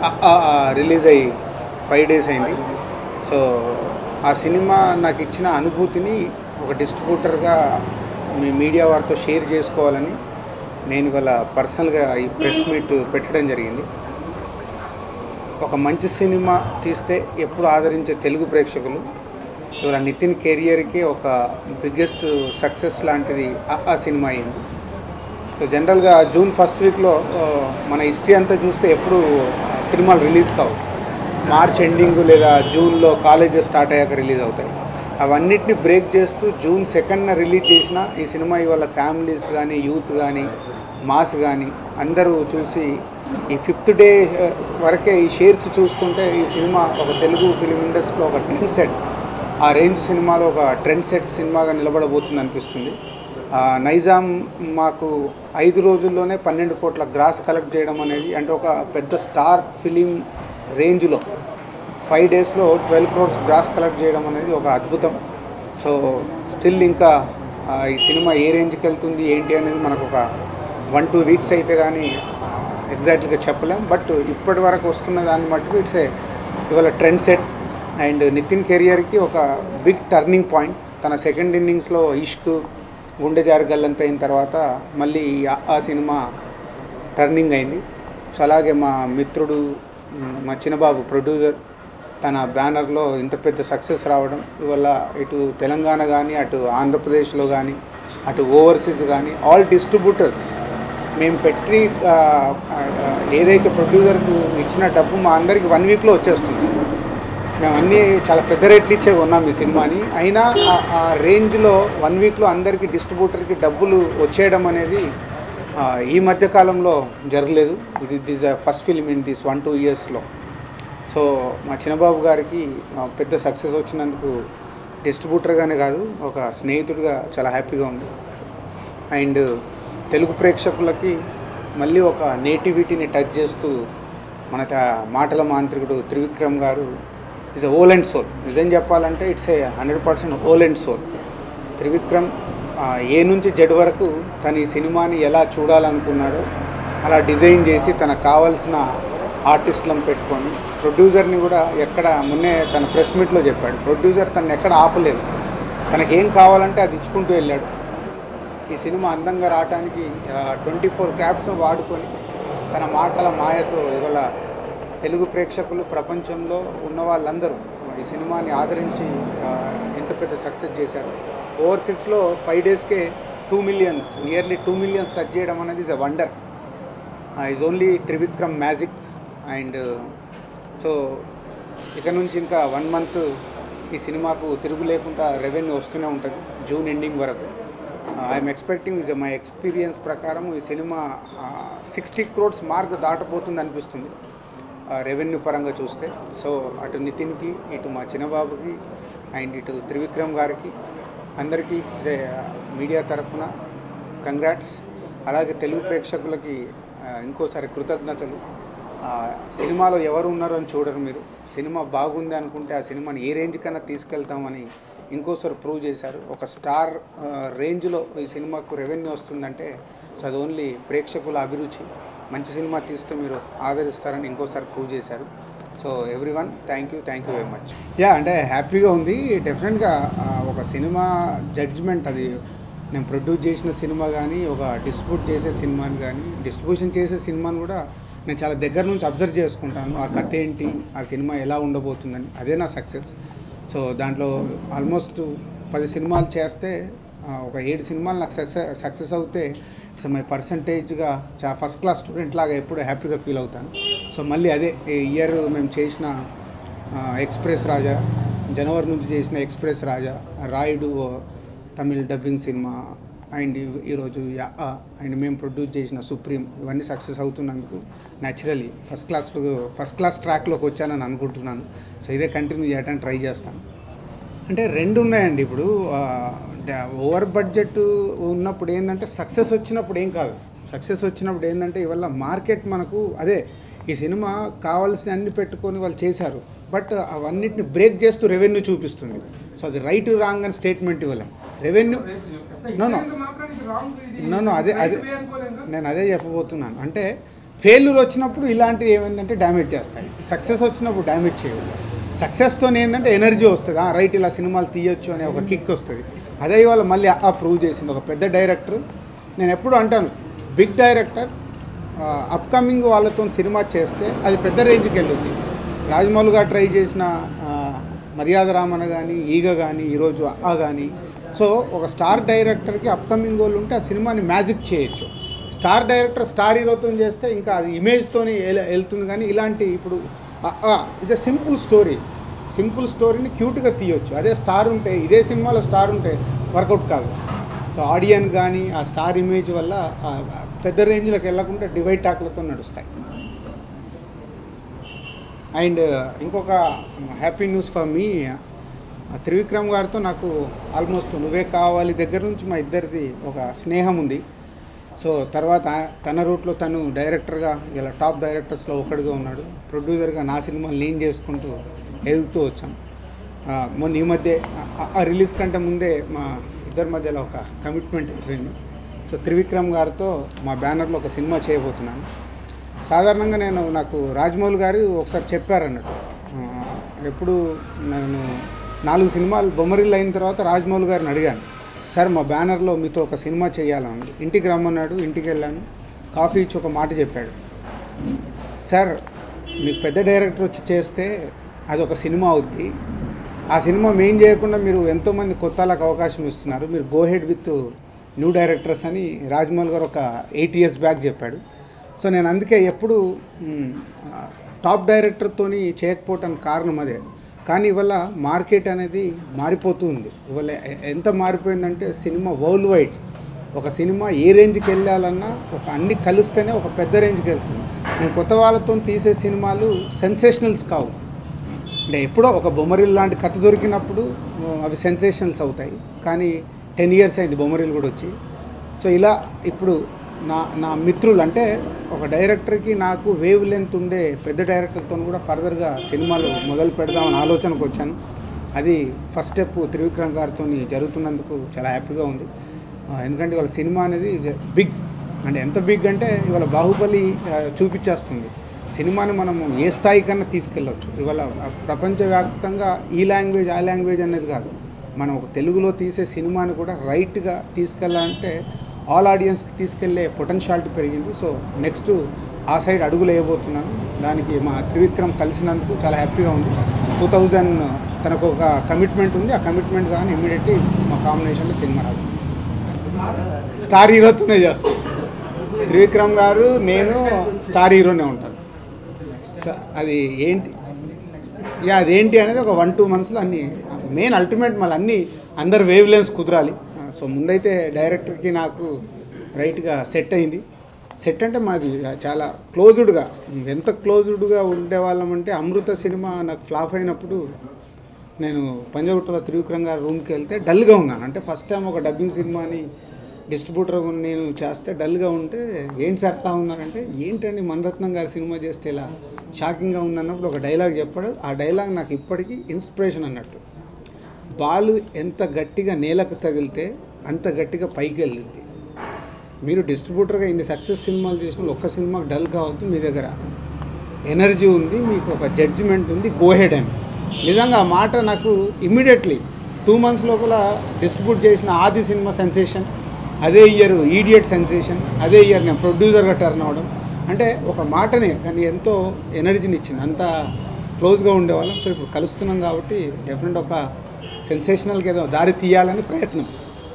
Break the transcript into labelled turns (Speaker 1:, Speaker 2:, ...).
Speaker 1: release అయ్యి five days అయింది so ఆ సినిమా నాకు ఇచ్చిన అనుభూతిని ఒక డిస్ట్రిబ్యూటర్గా మీ మీడియా వారితో షేర్ చేసుకోవాలని నేను ఇవాళ పర్సనల్గా ఈ ప్రెస్ మీట్ పెట్టడం జరిగింది ఒక మంచి సినిమా తీస్తే ఎప్పుడు ఆదరించే తెలుగు ప్రేక్షకులు ఇవాళ నితిన్ కెరియర్కి ఒక బిగ్గెస్ట్ సక్సెస్ లాంటిది ఆ ఆ సినిమా అయింది సో జనరల్గా జూన్ ఫస్ట్ వీక్లో మన హిస్టరీ అంతా చూస్తే ఎప్పుడు ఆ, సినిమాలు రిలీజ్ కావు మార్చ్ ఎండింగ్ లేదా జూన్లో కాలేజెస్ స్టార్ట్ అయ్యాక రిలీజ్ అవుతాయి అవన్నిటిని బ్రేక్ చేస్తూ జూన్ సెకండ్న రిలీజ్ చేసిన ఈ సినిమా ఇవాళ ఫ్యామిలీస్ కానీ యూత్ కానీ మాస్ కానీ అందరూ చూసి ఈ ఫిఫ్త్ డే ఆ, వరకే ఈ షేర్స్ చూస్తుంటే ఈ సినిమా ఒక తెలుగు ఫిలిం ఇండస్ట్రీలో ఒక ట్రెండ్ సెట్ ఆ రేంజ్ సినిమాలో ఒక ట్రెండ్ సెట్ సినిమాగా నిలబడబోతుంది అనిపిస్తుంది ఆ, నైజాం మాకు ఐదు రోజుల్లోనే పన్నెండు కోట్ల గ్రాస్ కలెక్ట్ చేయడం అనేది అంటే ఒక పెద్ద స్టార్ ఫిలిం రేంజ్లో ఫైవ్ డేస్లో ట్వెల్వ్ క్రోర్స్ గ్రాస్ కలెక్ట్ చేయడం అనేది ఒక అద్భుతం సో స్టిల్ ఇంకా ఆ, ఈ సినిమా ఏ రేంజ్కి వెళ్తుంది ఏంటి అనేది మనకు ఒక వన్ టూ వీక్స్ అయితే కానీ ఎగ్జాక్ట్గా చెప్పలేం బట్ ఇప్పటి వరకు వస్తున్న దాన్ని మట్టుకు ఇట్స్ ఏ ఇవాళ ట్రెండ్ సెట్ అండ్ నితిన్ కెరియర్కి ఒక బిగ్ టర్నింగ్ పాయింట్ తన సెకండ్ ఇన్నింగ్స్లో ఇష్క్ గుండె జారి గల్లంత అయిన తర్వాత మళ్ళీ ఆ- ఆ సినిమా టర్నింగ్ అయింది సో అలాగే మా మిత్రుడు మ్, మా చిన్నబాబు ప్రొడ్యూసర్ తన బ్యానర్లో ఇంత పెద్ద సక్సెస్ రావడం ఇవల్ల ఇటు తెలంగాణ కానీ అటు ఆంధ్రప్రదేశ్లో కానీ అటు ఓవర్సీస్ కానీ ఆల్ డిస్ట్రిబ్యూటర్స్ మేము పెట్టి ఆ, ఆ, ఏదైతే ప్రొడ్యూసర్కు ఇచ్చిన డబ్బు మా అందరికి వన్ వీక్లో వచ్చేస్తుంది మేము అన్నీ చాలా పెద్ద రేట్లు ఇచ్చే కొన్నాం ఈ సినిమాని అయినా ఆ- ఆ రేంజ్లో వన్ వీక్లో అందరికీ డిస్ట్రిబ్యూటర్కి డబ్బులు వచ్చేయడం అనేది ఆ, ఈ మధ్య కాలంలో జరగలేదు ఇది this first film in this one two ఇయర్స్లో సో మా చిన్నబాబు గారికి ఆ, పెద్ద సక్సెస్ వచ్చినందుకు డిస్ట్రిబ్యూటర్గానే కాదు ఒక స్నేహితుడిగా చాలా హ్యాపీగా ఉంది అండ్ తెలుగు ప్రేక్షకులకి మళ్ళీ ఒక నేటివిటీని టచ్ చేస్తూ మన త- మాటల మాంత్రికుడు Trivikram garu is a whole and soul నిజం చెప్పాలంటే it's a hundred percent whole and soul Trivikram ఆ, ఏ నుంచి జడ్ వరకు తన ఈ సినిమాని ఎలా చూడాలనుకున్నాడో అలా డిజైన్ చేసి తనకు కావాల్సిన ఆర్టిస్టులను పెట్టుకొని ప్రొడ్యూసర్ని కూడా ఎక్కడ మొన్నే తన ప్రెస్ మీట్లో చెప్పాడు ప్రొడ్యూసర్ తను ఎక్కడ ఆపలేదు తనకి ఏం కావాలంటే అది ఇచ్చుకుంటూ వెళ్ళాడు ఈ సినిమా అందంగా రావడానికి ట్వంటీ ఫోర్ క్రాఫ్ట్స్ వాడుకొని తన మాటల మాయతో ఇవాళ తెలుగు ప్రేక్షకులు ప్రపంచంలో ఉన్న వాళ్ళందరూ ఈ సినిమాని ఆదరించి ఆ, ఎంత పెద్ద సక్సెస్ చేశారు ఓవర్సీస్లో ఫైవ్ డేస్కే two millions nearly two millions touch చేయడం అనేది is a wonder is only Trivikram magic and so ఇక నుంచి ఇంకా వన్ మంత్ ఈ సినిమాకు తిరుగు లేకుండా రెవెన్యూ వస్తూనే ఉంటుంది జూన్ ఎండింగ్ వరకు I'm expecting is my experience ప్రకారం ఈ సినిమా సిక్స్టీ క్రోడ్స్ మార్క్ దాటపోతుంది అనిపిస్తుంది రెవెన్యూ పరంగా చూస్తే సో అటు నితిన్కి ఇటు మా చిన్నబాబుకి అండ్ ఇటు త్రివిక్రమ్ గారికి అందరికీ మీడియా తరఫున కంగ్రాట్స్ అలాగే తెలుగు ప్రేక్షకులకి ఆ, ఇంకోసారి కృతజ్ఞతలు ఆ, సినిమాలో ఎవరు ఉన్నారో అని చూడరు మీరు సినిమా బాగుంది అనుకుంటే ఆ సినిమాని ఏ రేంజ్ కన్నా తీసుకెళ్తామని ఇంకోసారి ప్రూవ్ చేశారు ఒక స్టార్ ఆ, రేంజ్లో ఈ సినిమాకు రెవెన్యూ వస్తుందంటే సో అది ఓన్లీ ప్రేక్షకుల అభిరుచి మంచి సినిమా తీస్తే మీరు ఆదరిస్తారని ఇంకోసారి ప్రూవ్ చేశారు so everyone thank you thank you very much yeah అంటే హ్యాపీగా ఉంది డెఫినెట్గా ఆ, ఒక సినిమా జడ్జ్మెంట్ అది నేను ప్రొడ్యూస్ చేసిన సినిమా కానీ ఒక డిస్ట్రిబ్యూట్ చేసే సినిమాని కానీ డిస్ట్రిబ్యూషన్ చేసే సినిమాని కూడా నేను చాలా దగ్గర నుంచి అబ్జర్వ్ చేసుకుంటాను ఆ కథ ఏంటి ఆ సినిమా ఎలా ఉండబోతుందని అదే నా సక్సెస్ సో దాంట్లో ఆల్మోస్ట్ పది సినిమాలు చేస్తే ఆ, ఒక ఏడు సినిమాలు నాకు సక్సెస్ సక్సెస్ అవుతే సో మై పర్సంటేజ్గా చాలా ఫస్ట్ క్లాస్ స్టూడెంట్ లాగా ఎప్పుడు హ్యాపీగా ఫీల్ అవుతాను సో మళ్ళీ అదే ఈ ఇయర్ మేము చేసిన ఆ, ఎక్స్ప్రెస్ రాజా జనవరి నుంచి చేసిన ఎక్స్ప్రెస్ రాజా రాయుడు తమిళ్ డబ్బింగ్ సినిమా అండ్ ఈ- ఈరోజు యా ఆ, అండ్ మేము ప్రొడ్యూస్ చేసిన సుప్రీం ఇవన్నీ సక్సెస్ అవుతున్నందుకు naturally first class first class ట్రాక్లోకి వచ్చానని అనుకుంటున్నాను సో ఇదే కంటిన్యూ చేయడానికి ట్రై చేస్తాను అంటే రెండు ఉన్నాయండి ఇప్పుడు ఓవర్ బడ్జెట్ ఉన్నప్పుడు ఏంటంటే సక్సెస్ వచ్చినప్పుడు ఏం కాదు సక్సెస్ వచ్చినప్పుడు ఏంటంటే ఇవల్ల మార్కెట్ మనకు అదే ఈ సినిమా కావాల్సిన అన్ని పెట్టుకొని వాళ్ళు చేశారు బట్ అవన్నిటిని బ్రేక్ చేస్తూ రెవెన్యూ చూపిస్తుంది సో అది రైట్ రాంగ్ అని స్టేట్మెంట్ ఇవ్వలేం revenue no no no no అదే అదే నేను అదే చెప్పబోతున్నాను అంటే ఫెయిల్యూర్ వచ్చినప్పుడు ఇలాంటివి ఏమైందంటే డ్యామేజ్ చేస్తాయి సక్సెస్ వచ్చినప్పుడు డ్యామేజ్ చేయవు సక్సెస్తో ఏంటంటే ఎనర్జీ వస్తుంది ఆ రైట్ ఇలా సినిమాలు తీయొచ్చు అనే ఒక కిక్ వస్తుంది అదే ఇవాళ మళ్ళీ ఆ ప్రూవ్ చేసింది ఒక పెద్ద డైరెక్టర్ నేను ఎప్పుడు అంటాను బిగ్ డైరెక్టర్ అప్కమింగ్ వాళ్ళతో సినిమా చేస్తే అది పెద్ద రేంజ్కి వెళ్ళింది రాజమౌళి గారు ట్రై చేసిన ఆ, మర్యాద రామన కానీ ఈగ కానీ ఈరోజు ఆ కానీ సో ఒక స్టార్ డైరెక్టర్కి అప్కమింగ్ వాళ్ళు ఉంటే ఆ సినిమాని మ్యాజిక్ చేయొచ్చు స్టార్ డైరెక్టర్ స్టార్ హీరోతో చేస్తే ఇంకా అది ఇమేజ్తోని వెళ్తుంది కానీ ఇలాంటి ఇప్పుడు it's a simple story simple స్టోరీని క్యూట్గా తీయొచ్చు అదే స్టార్ ఉంటే ఇదే సినిమాలో స్టార్ ఉంటే వర్కౌట్ కాదు సో ఆడియన్ కానీ ఆ స్టార్ ఇమేజ్ వల్ల ఆ పెద్ద రేంజ్లోకి వెళ్ళకుండా డివైడ్ టాక్లతో నడుస్తాయి అండ్ ఇంకొక happy news for me Trivikram గారితో నాకు ఆల్మోస్ట్ నువ్వే కావాలి దగ్గర నుంచి మా ఇద్దరిది ఒక స్నేహం ఉంది సో తర్వాత తన రూట్లో తను డైరెక్టర్గా ఇలా టాప్ డైరెక్టర్స్లో ఒకడుగా ఉన్నాడు ప్రొడ్యూసర్గా నా సినిమాలు నేను చేసుకుంటూ ఎదుగుతూ వచ్చాం ఆ, మొన్న ఈ మధ్య ఆ- ఆ రిలీజ్ కంటే ముందే మా ఇద్దరి మధ్యలో ఒక కమిట్మెంట్ అయిపోయింది సో త్రివిక్రమ్ గారితో మా బ్యానర్లో ఒక సినిమా చేయబోతున్నాను సాధారణంగా నేను నాకు రాజమౌళి గారు ఒకసారి చెప్పారన్నట్టు ఆ, ఎప్పుడు నేను నాలుగు సినిమాలు బొమ్మరిల్లు అయిన తర్వాత రాజమౌళి గారిని అడిగాను సార్ మా బ్యానర్లో మీతో ఒక సినిమా చేయాలని ఇంటికి రమ్మన్నాడు ఇంటికి వెళ్ళాను కాఫీ ఇచ్చి ఒక మాట చెప్పాడు సార్ మీకు పెద్ద డైరెక్టర్ వచ్చి చేస్తే అది ఒక సినిమా అవుద్ది ఆ సినిమా మెయిన్ చేయకుండా మీరు ఎంతోమంది కొత్త వాళ్ళకి అవకాశం ఇస్తున్నారు మీరు go ahead with new directors అని రాజమౌళి గారు ఒక ఎయిట్ ఇయర్స్ బ్యాక్ చెప్పాడు సో నేను అందుకే ఎప్పుడు మ్, ఆ, టాప్ డైరెక్టర్తోని చేయకపోవటానికి కారణం అదే కానీ ఇవాళ మార్కెట్ అనేది మారిపోతూ ఉంది ఇవాళ ఎ- ఎంత మారిపోయిందంటే సినిమా వరల్డ్ వైడ్ ఒక సినిమా ఏ రేంజ్కి వెళ్ళాలన్నా ఒక అన్ని కలిస్తేనే ఒక పెద్ద రేంజ్కి వెళ్తుంది నేను కొత్త వాళ్ళతో తీసే సినిమాలు సెన్సేషనల్స్ కావు అంటే ఎప్పుడో ఒక బొమ్మరిల్ లాంటి కథ దొరికినప్పుడు ఆ, అవి సెన్సేషనల్స్ అవుతాయి కానీ టెన్ ఇయర్స్ అయింది బొమ్మరిల్ కూడా వచ్చి సో ఇలా ఇప్పుడు నా నా మిత్రులు అంటే ఒక డైరెక్టర్కి నాకు వేవ్ లెంత్ ఉండే పెద్ద డైరెక్టర్తో కూడా ఫర్దర్గా సినిమాలు మొదలు పెడదామని ఆలోచనకు వచ్చాను అది ఫస్ట్ స్టెప్ త్రివిక్రమ్ గారితో జరుగుతున్నందుకు చాలా హ్యాపీగా ఉంది ఆ, ఎందుకంటే ఇవాళ సినిమా అనేది బిగ్ అంటే ఎంత బిగ్ అంటే ఇవాళ బాహుబలి ఆ, చూపించేస్తుంది సినిమాని మనం ఏ స్థాయి కన్నా తీసుకెళ్ళవచ్చు ఇవాళ ప్రపంచవ్యాప్తంగా ఈ లాంగ్వేజ్ ఆ లాంగ్వేజ్ అనేది కాదు మనం ఒక తెలుగులో తీసే సినిమాని కూడా రైట్గా తీసుకెళ్ళాలంటే ఆల్ ఆడియన్స్కి తీసుకెళ్లే పొటెన్షియాలిటీ పెరిగింది సో నెక్స్ట్ ఆ సైడ్ అడుగులు వేయబోతున్నాను దానికి మా త్రివిక్రమ్ కలిసినందుకు చాలా హ్యాపీగా ఉంది టూ థౌజండ్ తనకు ఒక కమిట్మెంట్ ఉంది ఆ కమిట్మెంట్ కానీ ఇమ్మీడియట్లీ మా కాంబినేషన్లో సినిమా రాదు స్టార్ హీరోతోనే చేస్తాం త్రివిక్రమ్ గారు నేను స్టార్ హీరోనే ఉంటాను సో అది ఏంటి యా అదేంటి అనేది ఒక వన్ టూ మంత్స్లో అన్ని మెయిన్ అల్టిమేట్ మళ్ళీ అన్ని అందరు వేవ్ లెన్స్ కుదరాలి సో ముందైతే డైరెక్టర్కి నాకు రైట్గా సెట్ అయింది సెట్ అంటే మాది చాలా క్లోజ్డ్గా ఎంత క్లోజ్డ్గా ఉండేవాళ్ళం అంటే అమృత సినిమా నాకు ఫ్లాప్ అయినప్పుడు నేను పంజగుట్టలో త్రివిక్రమ్ గారి రూమ్కి వెళ్తే డల్గా ఉన్నాను అంటే ఫస్ట్ టైం ఒక డబ్బింగ్ సినిమాని డిస్ట్రిబ్యూటర్ నేను చేస్తే డల్గా ఉంటే ఏంటి సార్ అట్లా ఉన్నారంటే ఏంటండి మణరత్నం గారి సినిమా చేస్తే ఇలా షాకింగ్గా ఉందన్నప్పుడు ఒక డైలాగ్ చెప్పాడు ఆ డైలాగ్ నాకు ఇప్పటికీ ఇన్స్పిరేషన్ అన్నట్టు బాలు ఎంత గట్టిగా నేలకు తగిలితే అంత గట్టిగా పైకి వెళ్ళింది మీరు డిస్ట్రిబ్యూటర్గా ఇన్ని సక్సెస్ సినిమాలు చేసిన ఒక్క సినిమాకి డల్ కావద్దు మీ దగ్గర ఎనర్జీ ఉంది మీకు ఒక జడ్జిమెంట్ ఉంది గోహెడ్ అని నిజంగా ఆ మాట నాకు ఇమ్మీడియట్లీ టూ మంత్స్ లోపల డిస్ట్రిబ్యూట్ చేసిన ఆది సినిమా సెన్సేషన్ అదే ఇయర్ ఈడియట్ సెన్సేషన్ అదే ఇయర్ నేను ప్రొడ్యూసర్గా టర్న్ అవ్వడం అంటే ఒక మాటనే కానీ ఎంతో ఎనర్జీని ఇచ్చింది అంత క్లోజ్గా ఉండేవాళ్ళం సో ఇప్పుడు కలుస్తున్నాం కాబట్టి డెఫినెట్ ఒక సెన్సేషనల్కి ఏదో దారి తీయాలని ప్రయత్నం